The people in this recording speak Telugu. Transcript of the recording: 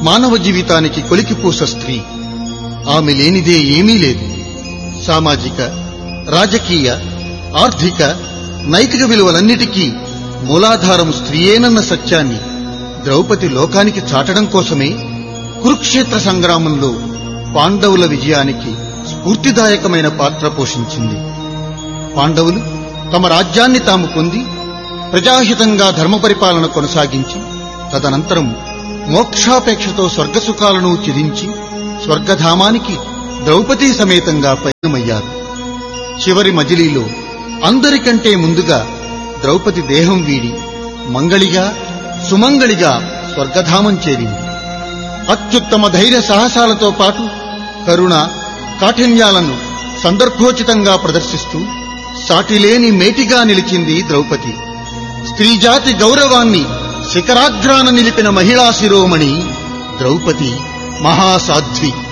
మానవ జీవితానికి కొలికిపూస స్త్రీ ఆమె లేనిదే ఏమీ లేదు సామాజిక రాజకీయ ఆర్థిక నైతిక విలువలన్నిటికీ మూలాధారం స్త్రీయేనన్న సత్యాన్ని ద్రౌపది లోకానికి చాటడం కోసమే కురుక్షేత్ర సంగ్రామంలో పాండవుల విజయానికి స్ఫూర్తిదాయకమైన పాత్ర పోషించింది పాండవులు తమ రాజ్యాన్ని తాము పొంది ప్రజాహితంగా ధర్మ పరిపాలన కొనసాగించి తదనంతరం మోక్షాపేక్షతో స్వర్గసుఖాలను త్యజించి స్వర్గధామానికి ద్రౌపదీ సమేతంగా పయనమయ్యారు చివరి మజిలీలో అందరికంటే ముందుగా ద్రౌపది దేహం వీడి మంగళిగా సుమంగళిగా స్వర్గధామం చేరింది అత్యుత్తమ ధైర్య సాహసాలతో పాటు కరుణ కాఠిన్యాలను సందర్భోచితంగా ప్రదర్శిస్తూ సాటిలేని మేటిగా నిలిచింది ద్రౌపది స్త్రీజాతి గౌరవాన్ని శిఖరాగ్రాన నిలిపిన మహిళా శిరోమణి ద్రౌపది మహాసాధ్వి